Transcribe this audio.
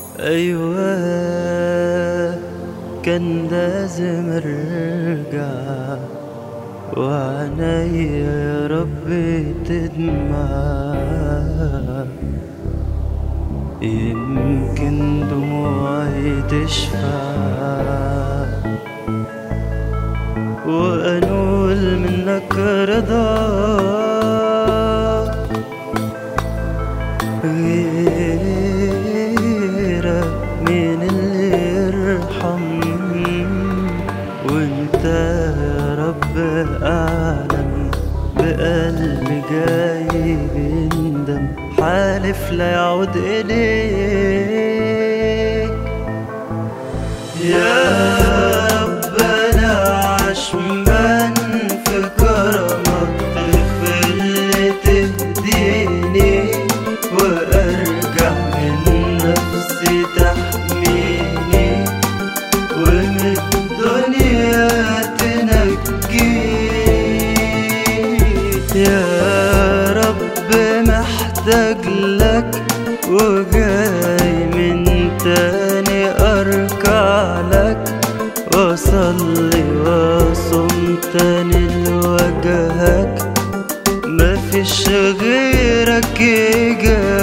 أيوة كان لازم ارجع وعنايا يا رب تدمع يمكن دموعي تشفع وأنول منك رضا غيرك مين اللي يرحم وانت يا رب أعلم بقلبي جاي بيندم حالف لا يعود إليك يا رب أنا عشمان في كرمك تغفر لي تهديني وأرجع من نفسي تحميني ومن الدنيا تنجيني يا رب محتاج لك وجاي من تاني أركع لك وأصلي وأصوم تاني لوجهك مفيش غيرك يجي